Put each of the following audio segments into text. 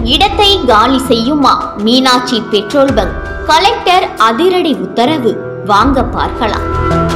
இடத்தை காலி செய்யுமா மீனாட்சி பெட்ரோல் பங்க் கலெக்டர் அதிரடி உத்தரவு வாங்க பார்க்கலாம்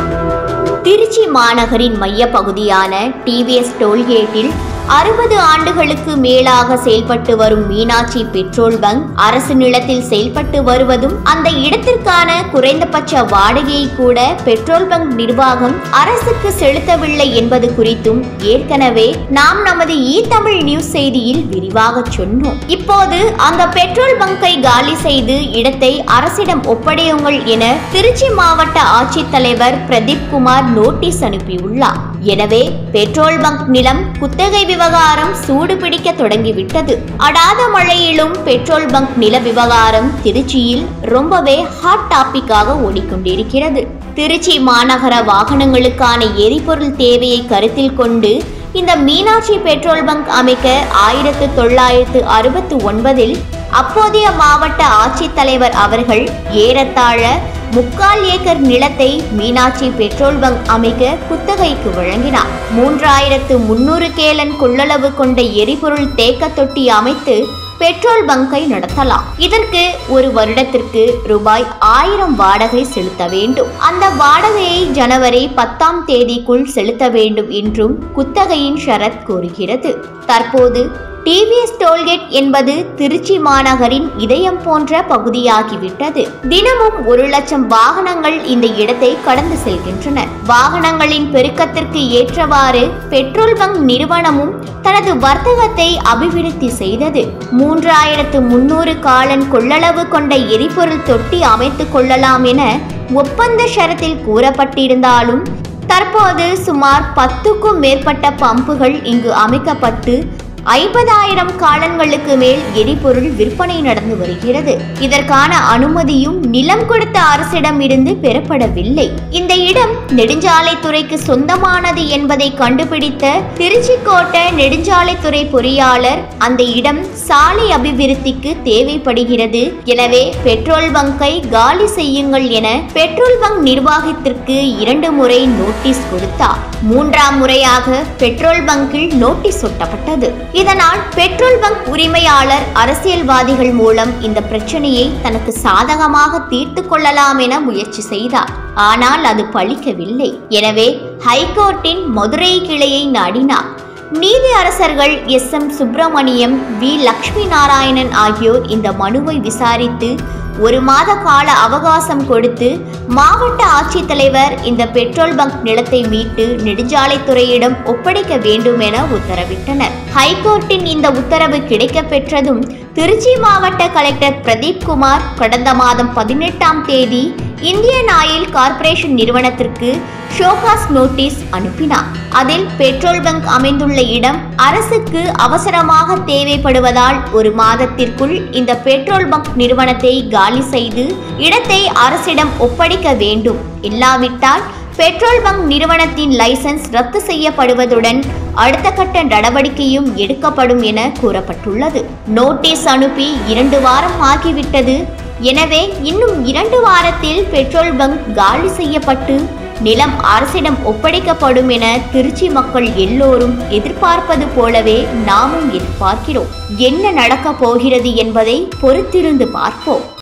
திருச்சி மாநகரின் மைய பகுதியான டிவிஎஸ் டோல்கேட்டில் அறுபது ஆண்டுகளுக்கு மேலாக செயல்பட்டு வரும் மீனாட்சி பெட்ரோல் பங்க் அரசு நிலத்தில் செயல்பட்டு வருவதும் அந்த இடத்திற்கான குறைந்தபட்ச வாடகையை கூட பெட்ரோல் பங்க் நிர்வாகம் அரசுக்கு செலுத்தவில்லை என்பது குறித்தும் ஏற்கனவே நாம் நமது இ தமிழ் நியூஸ் செய்தியில் விரிவாக சொன்னோம் இப்போது அந்த பெட்ரோல் பங்கை காலி செய்து இடத்தை அரசிடம் ஒப்படையுங்கள் என திருச்சி மாவட்ட ஆட்சித்தலைவர் பிரதீப் குமார் நோட்டீஸ் அனுப்பியுள்ளார் எனவே பெட்ரோல் பங்க் நிலம் குத்தகை விவகாரம் சூடு பிடிக்க தொடங்கிவிட்டது அடாத மழையிலும் பெட்ரோல் பங்க் நில விவகாரம் திருச்சியில் ரொம்பவே ஹாட் டாபிக்காக ஓடிக்கொண்டிருக்கிறது திருச்சி மாநகர வாகனங்களுக்கான எரிபொருள் தேவையை கருத்தில் கொண்டு இந்த மீனாட்சி பெட்ரோல் பங்க் அமைக்க ஆயிரத்து தொள்ளாயிரத்து அறுபத்து ஒன்பதில் அப்போதைய மாவட்ட ஆட்சித்தலைவர் அவர்கள் ஏறத்தாழ முக்கால் ஏக்கர் நிலத்தை மீனாட்சி பெட்ரோல் பங்க் அமைக்க குத்தகைக்கு வழங்கினார் மூன்றாயிரத்து முன்னூறு கேலன் கொள்ளளவு கொண்ட எரிபொருள் தேக்க தொட்டி அமைத்து பெட்ரோல் பங்கை நடத்தலாம் இதற்கு ஒரு வருடத்திற்கு ரூபாய் ஆயிரம் வாடகை செலுத்த வேண்டும் அந்த வாடகையை ஜனவரி பத்தாம் தேதிக்குள் செலுத்த வேண்டும் என்றும் குத்தகையின் ஷரத் கோருகிறது தற்போது டிவிஎஸ் டோல்கேட் என்பது திருச்சி மாநகரின் இதயம் போன்ற பகுதியாகிவிட்டது தினமும் ஒரு லட்சம் வாகனங்கள் இந்த இடத்தை கடந்து செல்கின்றன வாகனங்களின் பெருக்கத்திற்கு ஏற்றவாறு பெட்ரோல் பங்க் நிறுவனமும் தனது வர்த்தகத்தை அபிவிருத்தி செய்தது மூன்றாயிரத்து முன்னூறு காலன் கொள்ளளவு கொண்ட எரிபொருள் தொட்டி அமைத்துக் கொள்ளலாம் என ஒப்பந்த ஷரத்தில் கூறப்பட்டிருந்தாலும் தற்போது சுமார் பத்துக்கும் மேற்பட்ட பம்புகள் இங்கு அமைக்கப்பட்டு ஐம்பதாயிரம் காலன்களுக்கு மேல் எரிபொருள் விற்பனை நடந்து வருகிறது இதற்கான அனுமதியும் நிலம் கொடுத்த அரசிடம் இருந்து பெறப்படவில்லை இந்த இடம் நெடுஞ்சாலைத்துறைக்கு சொந்தமானது என்பதை கண்டுபிடித்த திருச்சி கோட்டை நெடுஞ்சாலைத்துறை பொறியாளர் அந்த இடம் சாலை அபிவிருத்திக்கு தேவைப்படுகிறது எனவே பெட்ரோல் பங்கை காலி செய்யுங்கள் என பெட்ரோல் பங்க் நிர்வாகத்திற்கு இரண்டு முறை நோட்டீஸ் கொடுத்தார் மூன்றாம் முறையாக பெட்ரோல் பங்கில் நோட்டீஸ் ஒட்டப்பட்டது இதனால் பெட்ரோல் பங்க் உரிமையாளர் அரசியல்வாதிகள் மூலம் இந்த பிரச்சனையை தனக்கு சாதகமாக தீர்த்து கொள்ளலாம் என முயற்சி செய்தார் ஆனால் அது பலிக்கவில்லை எனவே ஹைகோர்ட்டின் மதுரை கிளையை நாடினார் நீதி அரசர்கள் S M Subramaniam V Lakshmi Narayanan ஆகியோர் இந்த மனுவை விசாரித்து ஒரு மாத கால அவகாசம் கொடுத்து மாவட்ட ஆட்சித்தலைவர் இந்த பெட்ரோல் பங்க் நிலத்தை மீட்டு நெடுஞ்சாலைத்துறையிடம் ஒப்படைக்க வேண்டும் என உத்தரவிட்டனர் ஹைகோர்ட்டின் இந்த உத்தரவு கிடைக்கப் பெற்றதும் திருச்சி மாவட்ட கலெக்டர் பிரதீப் குமார் கடந்த மாதம் பதினெட்டாம் தேதி இந்தியன் ஆயில் கார்ப்பரேஷன் நிறுவனத்திற்கு ஷோகாஸ் நோட்டீஸ் அனுப்பினார் அதில் பெட்ரோல் பங்க் அமைந்துள்ள இடம் அரசுக்கு அவசரமாக தேவைப்படுவதால் ஒரு மாதத்திற்குள் இந்த பெட்ரோல் பங்க் நிறுவனத்தை காலி செய்து இடத்தை அரசிடம் ஒப்படைக்க வேண்டும் இல்லாவிட்டால் பெட்ரோல் பங்க் நிறுவனத்தின் லைசன்ஸ் ரத்து செய்யப்படுவதுடன் அடுத்த கட்ட நடவடிக்கையும் எடுக்கப்படும் என கூறப்பட்டுள்ளது நோட்டீஸ் அனுப்பி இரண்டு வாரம் ஆகிவிட்டது எனவே இன்னும் இரண்டு வாரத்தில் பெட்ரோல் பங்க் காலி செய்யப்பட்டு நிலம் அரசிடம் ஒப்படைக்கப்படும் என திருச்சி மக்கள் எல்லோரும் எதிர்பார்ப்பது போலவே நாமும் எதிர்பார்க்கிறோம் என்ன நடக்கப் போகிறது என்பதை பொறுத்திருந்து பார்ப்போம்